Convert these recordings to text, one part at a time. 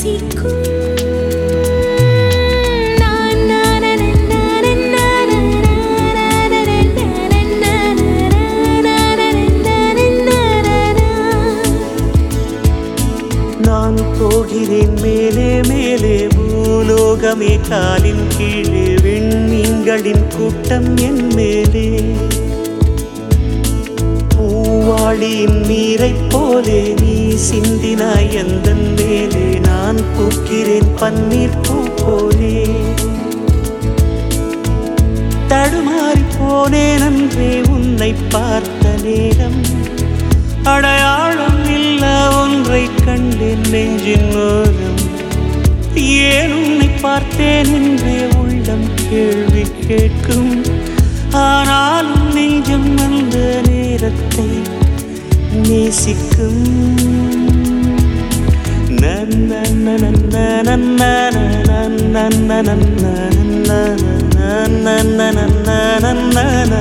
நேசிக்கும் நான் நானன நானன நான் போகிறேன் மேலே மேலே பூலோகமே காலின் கீழே விண்மீன்களின் கூட்டம் என் மேலே பூவாளியின் நீரைப் போலே நீ சிந்தினாய் எந்த மேலே நான் பூக்கிறேன் பன்னீர் பூ போலே தடுமாறி போனேன் அன்றே உன்னை பார்த்த நேரம் அடையாளம் இல்ல ஒன்றை கண்டேன் நெஞ்சின் ஓரம் ஏன் உன்னை பார்த்தேன் என்றே உள்ளம் கேள்வி கேட்கும் ஆனாலும் நெஞ்சம் அந்த நேரத்தை நேசிக்கும் நன்ன நன்ன நன்ன நன்ன நன்ன நன்ன நன்ன நன்ன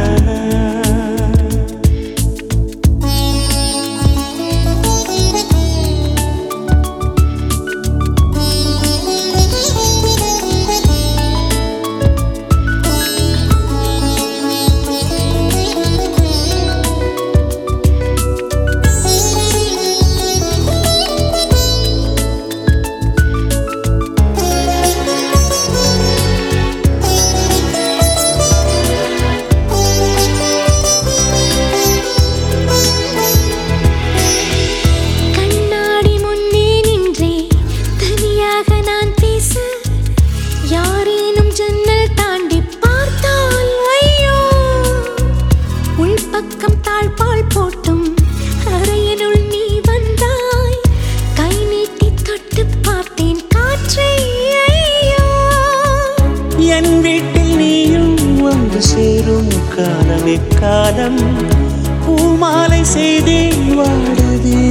கண்ணாடி முன்னே நின்றே தனியாக நான் பேச யாரேனும் ஜன்னல் தாண்டி பார்த்தால் ஐயோ உள்பக்கம் தாழ்பால் போட்டும் அறையினுள் நீ வந்தாய் கை நீட்டி தொட்டு பார்த்தேன் காற்றை ஐயோ என் வீட்டில் நீயும் வந்து சேரும் காலமே காலம் பூமாலை செய்தேன் வாடுதே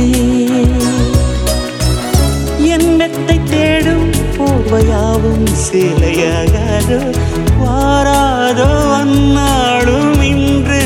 என் மெத்தை தேடும் போர்வையாவும் சேலையாகாதோ வாராதோ அந்நாடும் இன்று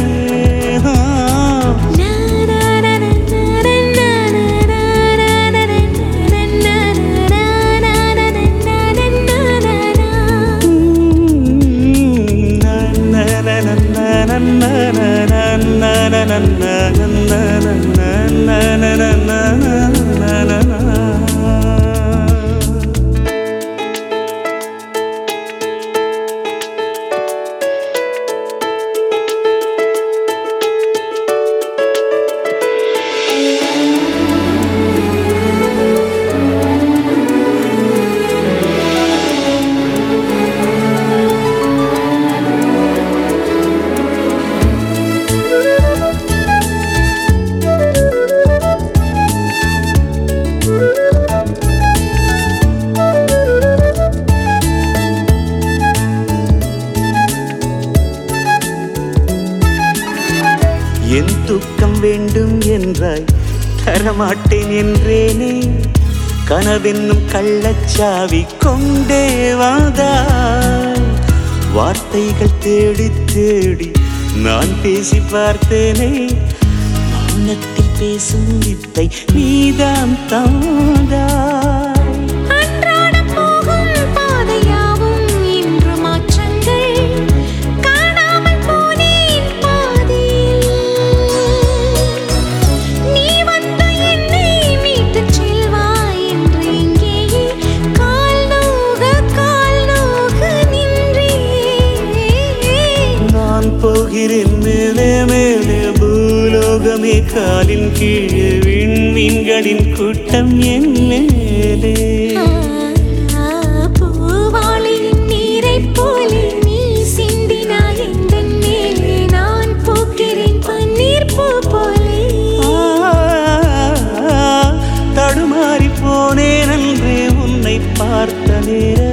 என் தூக்கம் வேண்டும் என்றாய் தரமாட்டேன் என்றேனே கனவென்னும் கள்ளச்சாவி கொண்டே வந்தாய் வார்த்தைகள் தேடி தேடி நான் பேசி பார்த்தேனே மௌனத்தில் பேசும் வித்தை நீதான் தந்தாய் அன்றாடம் போகும் பாதையாவும் இன்று மாற்றங்கள் காணாமல் போனேன் பாதியில் நீ வந்து என்னை மீட்டுச் செல்வாய் என்று இங்கேயே கால் நோக கால் நோக நின்றேன் நான் போகிறேன் மேலே மேலே பூலோகமே காலின் கீழே விண்மீன்களின் கூட்டம் என் மேலே பூவாளியின் நீரைப் போலே நீ சிந்தினாய் எந்தன் மேலே நான் பூக்கிறேன் பன்னீர் பூ போலே தடுமாறி போனேன் அன்றே உன்னை பார்த்த நேரம்